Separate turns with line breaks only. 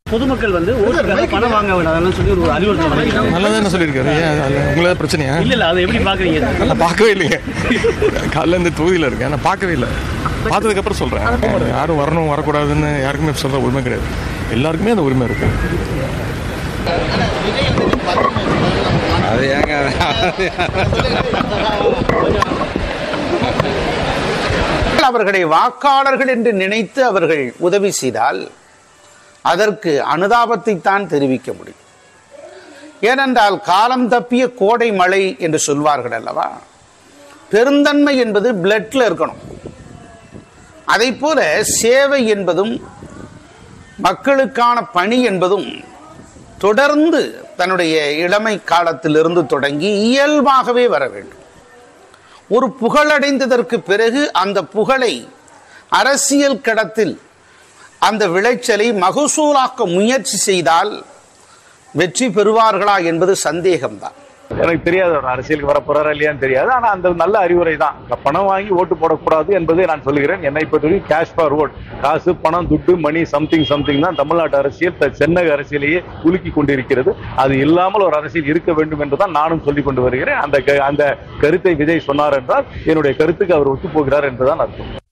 பொதுமக்கள் வந்து ஓட்டுக்காக பணம் வாங்க வேண்டாம்னு சொல்லி ஒரு அறிவுறுத்தல் பண்ணிருக்காங்க.
நல்லா தானே சொல்லியிருக்காரு ஏன் அது உங்களுக்கு பிரச்சனையா
இல்ல இல்ல அதை எப்படி பாக்குறீங்க
நான் பார்க்கவே இல்லைங்க காலைல இந்த தொகுதியில் இருக்கேன் நான் பார்க்கவே இல்லை பார்த்ததுக்கப்புறம் சொல்கிறேன் யாரும் வரணும் வரக்கூடாதுன்னு யாருக்குமே சொல்கிற உரிமை கிடையாது எல்லாருக்குமே அந்த உரிமை இருக்கு
அது ஏங்க
அவர்களை வாக்காளர்கள் என்று நினைத்து அவர்கள் உதவி செய்தால் அதற்கு அனுதாபத்தை தான் தெரிவிக்க முடியும் ஏனென்றால் காலம் தப்பிய கோடை மழை என்று சொல்வார்கள் அல்லவா பெருந்தன்மை என்பது பிளட்ல இருக்கணும் அதை போல சேவை என்பதும் மக்களுக்கான பணி என்பதும் தொடர்ந்து தன்னுடைய இளமை காலத்திலிருந்து தொடங்கி இயல்பாகவே வர வேண்டும் ஒரு புகழடைந்ததற்கு பிறகு அந்த புகழை அரசியல் கடத்தில் அந்த விளைச்சலை மகசூலாக்க முயற்சி செய்தால் வெற்றி பெறுவார்களா என்பது சந்தேகம்தான்
எனக்கு தெரியாது அவர் அரசியலுக்கு வர போறாரா இல்லையான்னு தெரியாது ஆனா அந்த நல்ல அறிவுரை தான் பணம் வாங்கி ஓட்டு போடக்கூடாது என்பதை நான் சொல்கிறேன் என்னை பொறுத்தவரைக்கும் கேஷ் ஃபார் ஓட் காசு பணம் துட்டு மணி சம்திங் சம்திங் தான் தமிழ்நாட்டு அரசியல் த- சென்னக அரசியலையே உலுக்கி கொண்டிருக்கிறது அது இல்லாமல் ஒரு அரசியல் இருக்க வேண்டும் என்றுதான் நானும் சொல்லிக் கொண்டு வருகிறேன் அந்த க- அந்த கருத்தை விஜய் சொன்னார் என்றால் என்னுடைய கருத்துக்கு அவர் ஒத்து போகிறார் என்றுதான் அர்த்தம்